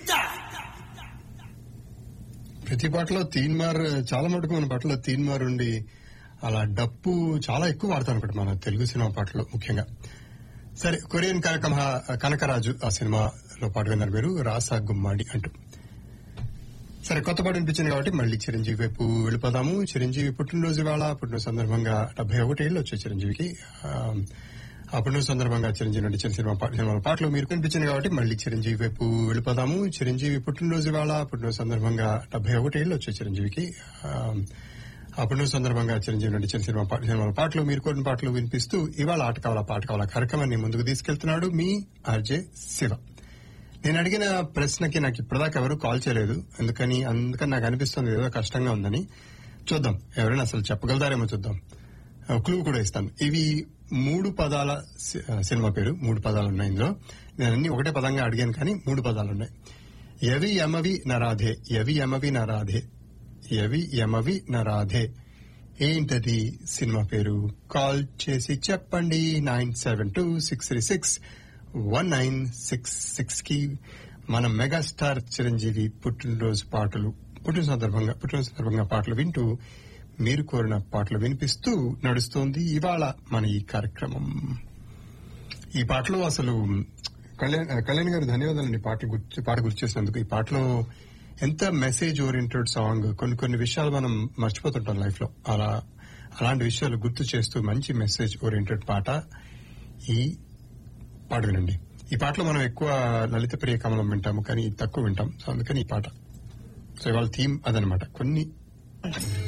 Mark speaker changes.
Speaker 1: ప్రతి పాటలో తీన్మార్ చాలా మటుకు మన పాటలో తీన్మార్ ఉండి అలా డప్పు చాలా ఎక్కువ వాడతారు అనుకుంటా మన తెలుగు సినిమా పాటలో ముఖ్యంగా సరే కొరియన్ కనక కనకరాజు ఆ సినిమాలో పాట విన్నారు మీరు రాసా గుమ్మాడి అంటూ సరే కొత్త పాట వినిపించింది కాబట్టి మళ్ళీ చిరంజీవి వైపు వెళ్ళిపోదాము చిరంజీవి పుట్టినరోజు ఇవాళ పుట్టిన సందర్భంగా డెబ్బై ఒకటి ఏళ్ళు వచ్చాయి చిరంజీవికి ఆ, ఆ పుట్టిన సందర్భంగా చిరంజీవి నటించిన సినిమా పా- సినిమాల పాటలు మీరు వినిపించింది కాబట్టి మళ్ళీ చిరంజీవి వైపు వెళ్ళిపోదాము చిరంజీవి పుట్టినరోజు ఇవాళ పుట్టిన సందర్భంగా డెబ్బై ఒకటి ఏళ్ళు వచ్చాయి చిరంజీవికి ఆ, ఆ పుట్టిన సందర్భంగా చిరంజీవి నటించిన సినిమా పా- సినిమాల పాటలు మీరు కొన్ని పాటలు వినిపిస్తూ ఇవాళ ఆట కావాలా పాట కావాలా కార్యక్రమాన్ని ముందుకు తీసుకెళ్తున్నాడు మీ ఆర్జే శివ నేను అడిగిన ప్రశ్నకి నాకు ఇప్పటిదాకా ఎవరు కాల్ చేయలేదు అందుకని అందుకని నాకు అనిపిస్తుంది ఏదో కష్టంగా ఉందని చూద్దాం ఎవరైనా అసలు చెప్పగలుగుతారేమో చూద్దాం క్లూ కూడా ఇస్తాను ఇవి మూడు పదాల సి- సినిమా పేరు మూడు పదాలు ఉన్నాయి ఇందులో నేను అన్ని ఒకటే పదంగా అడిగాను కానీ మూడు పదాలు ఉన్నాయి ఎవి యమవి నరాధే ఎవి యమవి నరాధే ఎవి యమవి నరాధే ఏంటది సినిమా పేరు కాల్ చేసి చెప్పండి nine seven two six three six one nine six six కి మన మెగాస్టార్ చిరంజీవి పుట్టినరోజు పాటలు పుట్టిన సందర్భంగా పుట్టిన సందర్భంగా పాటలు వింటూ మీరు కోరిన పాటలు వినిపిస్తూ నడుస్తోంది ఇవాళ మన ఈ కార్యక్రమం ఈ పాటలో అసలు కళ్యాణ్ కళ్యాణ్ గారు ధన్యవాదాలండి పాట గుర్తు పాట గుర్తు చేసినందుకు ఈ పాటలో ఎంత మెసేజ్ ఓరియంటెడ్ సాంగ్ కొన్ని కొన్ని విషయాలు మనం మర్చిపోతుంటాం లైఫ్ లో అలా అలాంటి విషయాలు గుర్తు చేస్తూ మంచి మెసేజ్ ఓరియంటెడ్ పాట ఈ పాట వినండి ఈ పాటలో మనం ఎక్కువ లలిత ప్రియ కమలం వింటాము కానీ ఇది తక్కువ వింటాం సో అందుకని ఈ పాట సో ఇవాళ థీమ్ అదనమాట కొన్ని